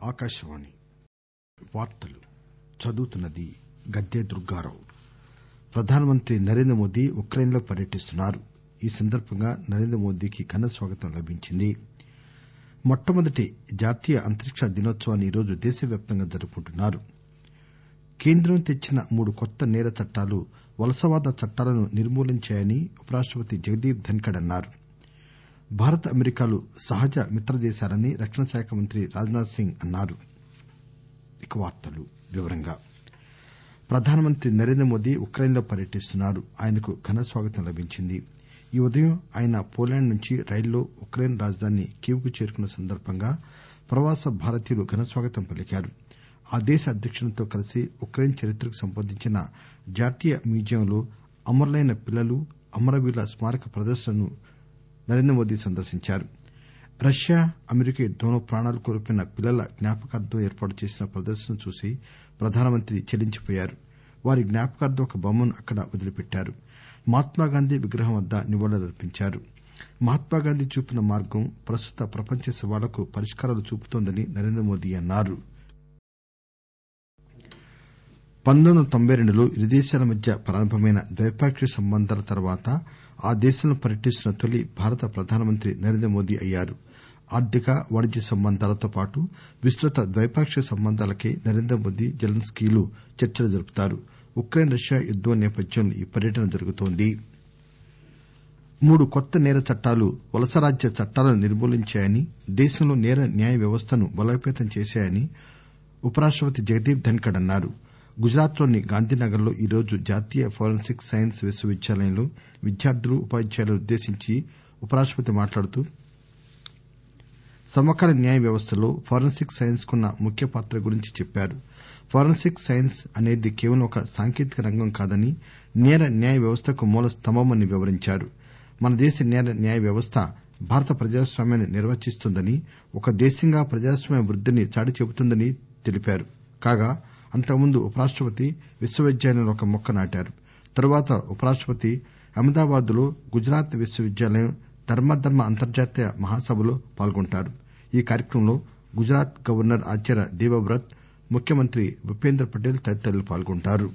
ఆకాశవాణి వార్తలు చదువుతున్నది గద్దె దుర్గారావు ప్రధానమంత్రి నరేంద్ర మోదీ ఉక్రెయిన్ లో పర్యటిస్తున్నారు ఈ సందర్బంగా నరేంద్ర మోదీకి ఘన స్వాగతం లభించింది మొట్టమొదటి జాతీయ అంతరిక్ష దినోత్సవాన్ని ఈరోజు దేశవ్యాప్తంగా జరుపుకుంటున్నారు కేంద్రం తెచ్చిన మూడు కొత్త నేర చట్టాలు వలసవాద చట్టాలను నిర్మూలించాయని ఉపరాష్టపతి జగదీప్ ధన్కడ్ అన్నారు భారత్ అమెరికాలు సహజ మిత్రదేశాలని రక్షణ శాఖ మంత్రి రాజ్ నాథ్ సింగ్ అన్నారు ప్రధానమంత్రి నరేంద్ర మోదీ ఉక్రెయిన్ లో పర్యటిస్తున్నారు ఆయనకు ఘన స్వాగతం లభించింది ఈ ఉదయం ఆయన పోలాండ్ నుంచి రైల్లో ఉక్రెయిన్ రాజధాని కీవ్ కు చేరుకున్న సందర్బంగా ప్రవాస భారతీయులు ఘన స్వాగతం పలికారు ఆ దేశ అధ్యకునితో కలిసి ఉక్రెయిన్ చరిత్రకు సంబంధించిన జాతీయ మ్యూజియంలో అమరులైన పిల్లలు అమరవీరుల స్మారక ప్రదర్శనను నరేంద్ర మోదీ సందర్శించారు రష్యా అమెరికా యుద్దంలో ప్రాణాలు కోల్పోయిన పిల్లల జ్ఞాపకార్థం ఏర్పాటు చేసిన ప్రదర్శనను చూసి ప్రధానమంత్రి చలించిపోయారు వారి జ్ఞాపకార్థం ఒక బొమ్మను అక్కడ వదిలిపెట్టారు మహాత్మాగాంధీ విగ్రహం వద్ద నివాళులర్పించారు మహాత్మాగాంధీ చూపిన మార్గం ప్రస్తుత ప్రపంచ సవాళ్లకు పరిష్కారాలు చూపుతోందని నరేంద్ర మోదీ అన్నారు పంతొమ్మిది వందల తొంభై రెండులో ఇరు దేశాల మధ్య ప్రారంభమైన ద్వైపాక్షిక సంబంధాల తర్వాత ఆ దేశంలో పర్యటిస్తున్న తొలి భారత ప్రధానమంత్రి నరేంద్ర మోదీ అయ్యారు ఆర్థిక వాణిజ్య సంబంధాలతో పాటు విస్తృత ద్వైపాక్షిక సంబంధాలకై నరేంద్ర మోదీ జెలెన్స్కీలు చర్చలు జరుపుతారు ఉక్రెయిన్ రష్యా యుద్దం నేపథ్యంలో ఈ పర్యటన జరుగుతోంది మూడు కొత్త నేర చట్టాలు వలసరాజ్య చట్టాలను నిర్మూలించాయని దేశంలో నేర న్యాయ వ్యవస్థను బలోపేతం చేశాయని ఉపరాష్టపతి జగదీప్ ధన్కడ్ అన్నారు గుజరాత్ లోని గాంధీనగర్ లో ఈరోజు జాతీయ ఫోరెన్సిక్ సైన్స్ విశ్వవిద్యాలయంలో విద్యార్థులు ఉపాధ్యాయులను ఉద్దేశించి ఉపరాష్టపతి మాట్లాడుతూ సమకాలీన న్యాయ వ్యవస్థలో ఫోరెన్సిక్ సైన్స్ కున్న ముఖ్య పాత్ర గురించి చెప్పారు ఫోరెన్సిక్ సైన్స్ అనేది కేవలం ఒక సాంకేతిక రంగం కాదని నేర న్యాయ వ్యవస్థకు మూల స్తంభమని వివరించారు మన దేశ నేర న్యాయ వ్యవస్థ భారత ప్రజాస్వామ్యాన్ని నిర్వచిస్తుందని ఒక దేశంగా ప్రజాస్వామ్య వృద్దిని చాటి చెబుతుందని తెలిపారు కాగా అంతకుముందు ఉపరాష్టపతి విశ్వవిద్యాలయంలో ఒక మొక్క నాటారు తరువాత ఉపరాష్టపతి అహ్మదాబాద్ లో గుజరాత్ విశ్వవిద్యాలయం ధర్మాధర్మ అంతర్జాతీయ మహాసభలో పాల్గొంటారు ఈ కార్యక్రమంలో గుజరాత్ గవర్నర్ ఆచార్య దేవవ్రత్ ముఖ్యమంత్రి భూపేంద్ర పటేల్ తదితరులు పాల్గొంటారు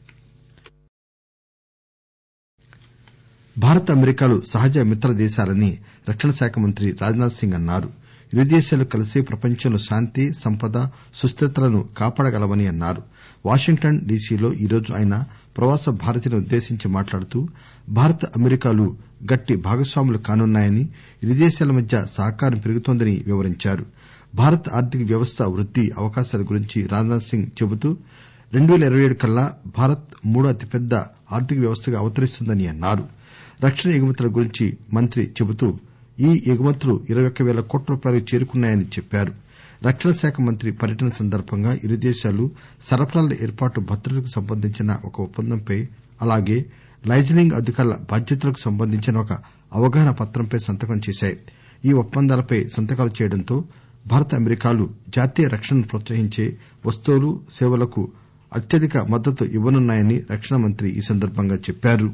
భారత్ అమెరికాలు సహజ మిత్ర దేశాలని రక్షణ శాఖ మంత్రి రాజ్ నాథ్ సింగ్ అన్నారు ఇరు దేశాలు కలిసి ప్రపంచంలో శాంతి సంపద సుస్దిరతలను కాపాడగలవని అన్నారు వాషింగ్టన్ డీసీలో ఈరోజు ఆయన ప్రవాస భారతీయులను ఉద్దేశించి మాట్లాడుతూ భారత్ అమెరికాలు గట్టి భాగస్వాములు కానున్నాయని ఇరు దేశాల మధ్య సహకారం పెరుగుతోందని వివరించారు భారత్ ఆర్థిక వ్యవస్థ వృద్ది అవకాశాల గురించి రాజ్ నాథ్ సింగ్ చెబుతూ రెండు పేల ఇరవై ఏడు కల్లా భారత్ మూడో అతిపెద్ద ఆర్థిక వ్యవస్థగా అవతరిస్తుందని అన్నారు రక్షణ ఎగుమతుల గురించి మంత్రి చెబుతూ ఈ ఎగుమతులు ఇరవై ఒక్క పేల కోట్ల రూపాయలకు చేరుకున్నాయని చెప్పారు రక్షణ శాఖ మంత్రి పర్యటన సందర్బంగా ఇరు దేశాలు సరఫరాల ఏర్పాటు భద్రతకు సంబంధించిన ఒక ఒప్పందంపై అలాగే లైజనింగ్ అధికారుల బాధ్యతలకు సంబంధించిన ఒక అవగాహన పత్రంపై సంతకం చేశాయి ఈ ఒప్పందాలపై సంతకాలు చేయడంతో భారత్ అమెరికాలు జాతీయ రక్షణను ప్రోత్సహించే వస్తువులు సేవలకు అత్యధిక మద్దతు ఇవ్వనున్నాయని రక్షణ మంత్రి ఈ సందర్బంగా చెప్పారు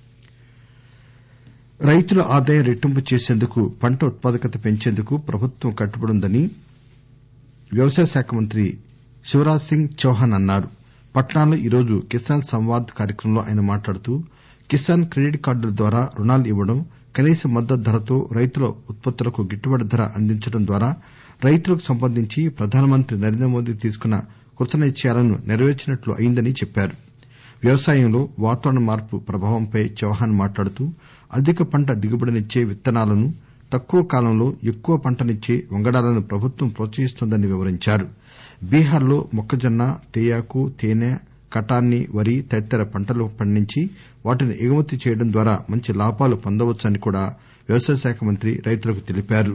రైతుల ఆదాయం రెట్టింపు చేసేందుకు పంట ఉత్పాదకత పెంచేందుకు ప్రభుత్వం కట్టుబడి ఉందని వ్యవసాయ శాఖ మంత్రి శివరాజ్ సింగ్ చౌహాన్ అన్నారు పట్నాలో ఈరోజు కిసాన్ సంవాద్ కార్యక్రమంలో ఆయన మాట్లాడుతూ కిసాన్ క్రెడిట్ కార్డుల ద్వారా రుణాలు ఇవ్వడం కనీస మద్దతు ధరతో రైతుల ఉత్పత్తులకు గిట్టుబాటు ధర అందించడం ద్వారా రైతులకు సంబంధించి ప్రధానమంత్రి నరేంద్ర మోదీ తీసుకున్న కృతనిశ్చయాలను నెరవేర్చినట్లు అయిందని చెప్పారు వ్యవసాయంలో వాతావరణ మార్పు ప్రభావంపై చౌహాన్ మాట్లాడుతూ అధిక పంట దిగుబడినిచ్చే విత్తనాలను తక్కువ కాలంలో ఎక్కువ పంటనిచ్చే వంగడాలను ప్రభుత్వం ప్రోత్సహిస్తోందని వివరించారు బీహార్ లో మొక్కజొన్న తేయాకు తేనె కటాన్ని వరి తదితర పంటలు పండించి వాటిని ఎగుమతి చేయడం ద్వారా మంచి లాభాలు పొందవచ్చని కూడా వ్యవసాయ శాఖ మంత్రి రైతులకు తెలిపారు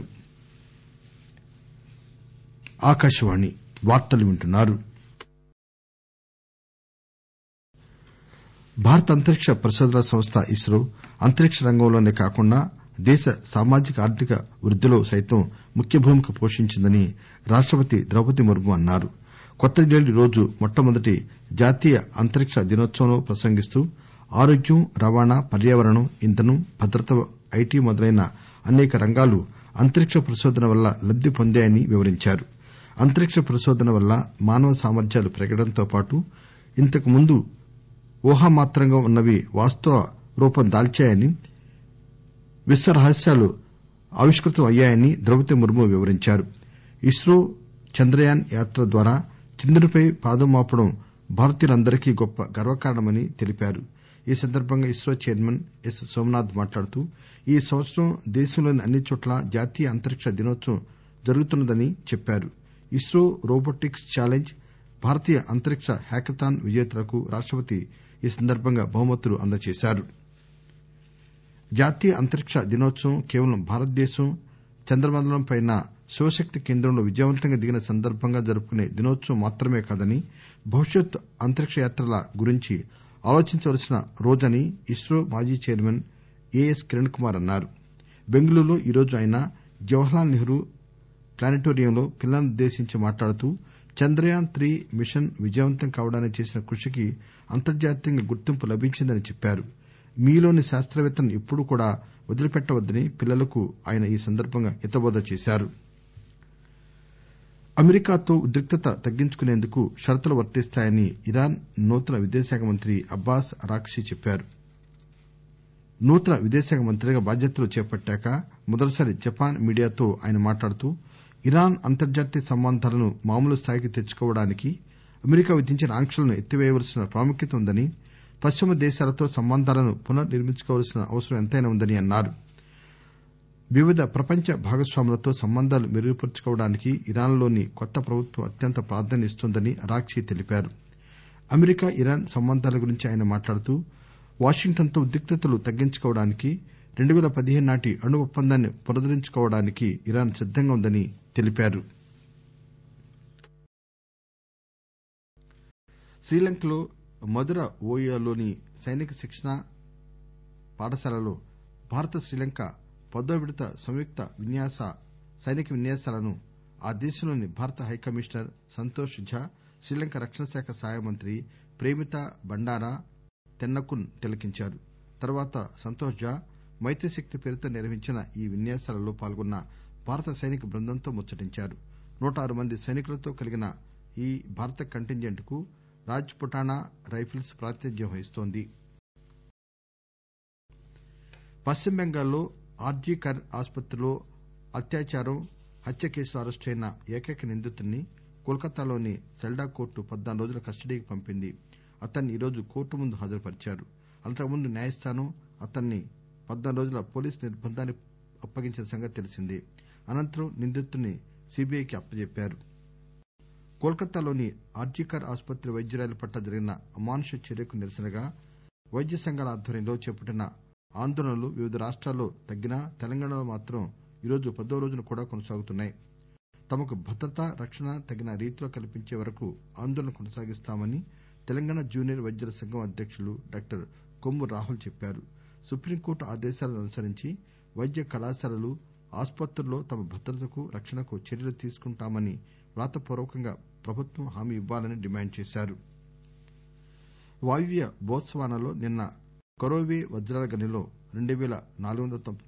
భారత అంతరిక్ష పరిశోధనా సంస్థ ఇస్రో అంతరిక్ష రంగంలోనే కాకుండా దేశ సామాజిక ఆర్థిక వృద్దిలో సైతం ముఖ్య భూమిక పోషించిందని రాష్టపతి ద్రౌపది ముర్ము అన్నారు కొత్తదిల్లీలో ఈరోజు మొట్టమొదటి జాతీయ అంతరిక్ష దినోత్సవంలో ప్రసంగిస్తూ ఆరోగ్యం రవాణా పర్యావరణం ఇంధనం భద్రత ఐటీ మొదలైన అనేక రంగాలు అంతరిక్ష పరిశోధన వల్ల లబ్ది పొందాయని వివరించారు అంతరిక్ష పరిశోధన వల్ల మానవ సామర్థ్యాలు పెరగడంతో పాటు ఇంతకు ముందు ఊహామాత్రంగా ఉన్నవి వాస్తవ రూపం దాల్చాయని విశ్వ రహస్యాలు ఆవిష్కృతం అయ్యాయని ద్రౌపది ముర్ము వివరించారు ఇస్రో చంద్రయాన్ యాత్ర ద్వారా చంద్రునిపై పాదం మోపడం భారతీయులందరికీ గొప్ప గర్వకారణమని తెలిపారు ఈ సందర్బంగా ఇస్రో చైర్మన్ ఎస్ సోమనాథ్ మాట్లాడుతూ ఈ సంవత్సరం దేశంలోని అన్ని చోట్ల జాతీయ అంతరిక్ష దినోత్సవం జరుగుతున్నదని చెప్పారు ఇస్రో రోబోటిక్స్ ఛాలెంజ్ భారతీయ అంతరిక్ష హ్యాకథాన్ విజేతలకు రాష్టపతి ఈ సందర్బంగా బహుమతులు అందజేశారు జాతీయ అంతరిక్ష దినోత్సవం కేవలం భారతదేశం చంద్రమండలంపై శివశక్తి కేంద్రంలో విజయవంతంగా దిగిన సందర్బంగా జరుపుకునే దినోత్సవం మాత్రమే కాదని భవిష్యత్ అంతరిక్ష యాత్రల గురించి ఆలోచించవలసిన రోజని ఇస్రో మాజీ చైర్మన్ ఏఎస్ కిరణ్ కుమార్ అన్నారు బెంగళూరులో ఈరోజు ఆయన జవహర్లాల్ నెహ్రూ ప్లానిటోరియంలో పిల్లలనుద్దేశించి మాట్లాడుతూ చంద్రయాన్ త్రీ మిషన్ విజయవంతం కావడానికి చేసిన కృషికి అంతర్జాతీయంగా గుర్తింపు లభించిందని చెప్పారు మీలోని శాస్తవేత్తలను ఎప్పుడూ కూడా వదిలిపెట్టవద్దని పిల్లలకు ఆయన ఈ సందర్బంగా హితబోధ చేశారు అమెరికాతో ఉద్రిక్తత తగ్గించుకునేందుకు షరతులు వర్తిస్తాయని ఇరాన్ నూతన విదేశాంగ మంత్రి అబ్బాస్ అరాగ్చీ చెప్పారు నూతన విదేశాంగ మంత్రిగా బాధ్యతలు చేపట్టాక మొదటిసారి జపాన్ మీడియాతో ఆయన మాట్లాడుతూ ఇరాన్ అంతర్జాతీయ సంబంధాలను మామూలు స్థాయికి తెచ్చుకోవడానికి అమెరికా విధించిన ఆంక్షలను ఎత్తివేయవలసిన ప్రాముఖ్యత ఉందని పశ్చిమ దేశాలతో సంబంధాలను పునర్ నిర్మించుకోవలసిన అవసరం ఎంతైనా ఉందని అన్నారు వివిధ ప్రపంచ భాగస్వాములతో సంబంధాలు మెరుగుపర్చుకోవడానికి ఇరాన్ లోని కొత్త ప్రభుత్వం అత్యంత ప్రాధాన్యం ఇస్తోందని అరాగ్చీ తెలిపారు అమెరికా ఇరాన్ సంబంధాల గురించి ఆయన మాట్లాడుతూ వాషింగ్టన్ తో ఉద్రిక్తతలు తగ్గించుకోవడానికి రెండు పేల పదిహేను నాటి అణు ఒప్పందాన్ని పునరుద్దరించుకోవడానికి ఇరాన్ సిద్దంగా ఉందని తెలిపారు శ్రీలంకలో మదుర ఓయాలోని సైనిక శిక్షణ పాఠశాలలో భారత శ్రీలంక పదో విడత సంయుక్త విన్యాస సైనిక విన్యాసాలను ఆ దేశంలోని భారత హైకమిషనర్ సంతోష్ ఝా శ్రీలంక రక్షణ శాఖ సహాయ మంత్రి ప్రేమిత బండారా తెన్నకున్ తిలకించారు తర్వాత సంతోష్ ఝా మైత్రి శక్తి పేరుతో నిర్వహించిన ఈ విన్యాసాలలో పాల్గొన్న భారత సైనిక బృందంతో ముచ్చటించారు నూట ఆరు మంది సైనికులతో కలిగిన ఈ భారత కంటింజెంట్ కు రాజ్ పుటానా రైఫిల్స్ ప్రాతినిధ్యం వహిస్తోంది పశ్చిమ బెంగాల్లో ఆర్జీ కర్ ఆసుపత్రిలో అత్యాచారం హత్య కేసులో అరెస్టయిన ఏకైక నిందితుడిని కోల్కతాలోని సెల్డా కోర్టు పద్నాలుగు రోజుల కస్టడీకి పంపింది అతన్ని ఈరోజు కోర్టు ముందు హాజరుపరిచారు అంతకుముందు న్యాయస్థానం అతన్ని పద్నాలుగు రోజుల పోలీసు నిర్బంధానికి అప్పగించిన సంగతి తెలిసిందే అనంతరం నిందితుడిని సీబీఐకి అప్పచెప్పారు కోల్కతాలోని ఆర్జీకర్ ఆసుపత్రి వైద్యురాలి పట్ల జరిగిన అమానుష చర్యకు నిరసనగా వైద్య సంఘాల ఆధ్వర్యంలో చేపట్టిన ఆందోళనలు వివిధ రాష్టాల్లో తగ్గినా తెలంగాణలో మాత్రం ఈరోజు పదో రోజున కూడా కొనసాగుతున్నాయి తమకు భద్రత రక్షణ తగిన రీతిలో కల్పించే వరకు ఆందోళన కొనసాగిస్తామని తెలంగాణ జూనియర్ వైద్యుల సంఘం అధ్యకులు డాక్టర్ కొమ్ము రాహుల్ చెప్పారు సుప్రీంకోర్టు ఆదేశాలను అనుసరించి వైద్య కళాశాలలు ఆసుపత్రుల్లో తమ భద్రతకు రక్షణకు చర్యలు తీసుకుంటామని వ్రాతపూర్వకంగా ప్రభుత్వం హామీ ఇవ్వాలని డిమాండ్ చేశారు వాయువ్య బోత్స్వానాలో నిన్న కరోవే వజ్రాల గనిలో రెండు పేల నాలుగు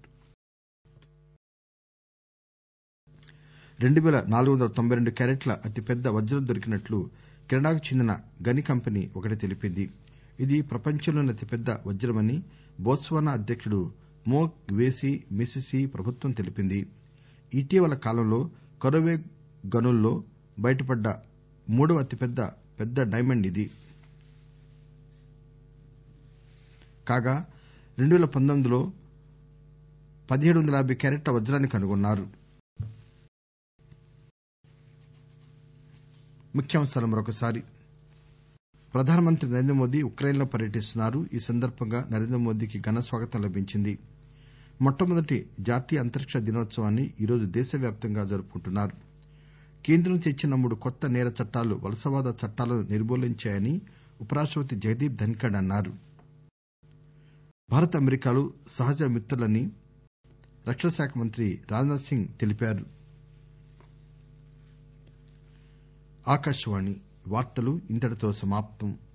వందల తొంభై రెండు క్యారెట్ల అతిపెద్ద వజ్రం దొరికినట్లు కెనడాకు చెందిన గని కంపెనీ ఒకటి తెలిపింది ఇది ప్రపంచంలోనే అతిపెద్ద వజ్రమని బోత్స్వానా అధ్యకుడు మో గ్వేసి మిసిసి ప్రభుత్వం తెలిపింది ఇటీవల కాలంలో కరోవే గనుల్లో బయటపడ్డ మూడవ అతిపెద్ద పెద్ద డైమండ్ ఇది కాగా రెండు పేల పంతొమ్మిదిలో పదిహేడు వందల యాబై క్యారెట్ల వజ్రాన్ని కనుగొన్నారు ముఖ్యాంశాలు మరొకసారి ప్రధానమంత్రి నరేంద్ర మోదీ ఉక్రెయిన్ లో పర్యటిస్తున్నారు ఈ సందర్బంగా నరేంద్ర మోదీకి ఘన స్వాగతం లభించింది మొట్టమొదటి జాతీయ అంతరిక్ష దినోత్సవాన్ని ఈరోజు దేశవ్యాప్తంగా జరుపుకుంటున్నారు కేంద్రం తెచ్చిన మూడు కొత్త నేర చట్టాలు వలసవాద చట్టాలను నిర్మూలించాయని ఉపరాష్టపతి జగదీప్ ధన్కడ్ అన్నారు భారత్ అమెరికాలు సహజ మిత్రులని రక్షణ శాఖ మంత్రి రాజ్నాథ్ సింగ్ తెలిపారు ఆకాశవాణి వార్తలు ఇంతటితో సమాప్తం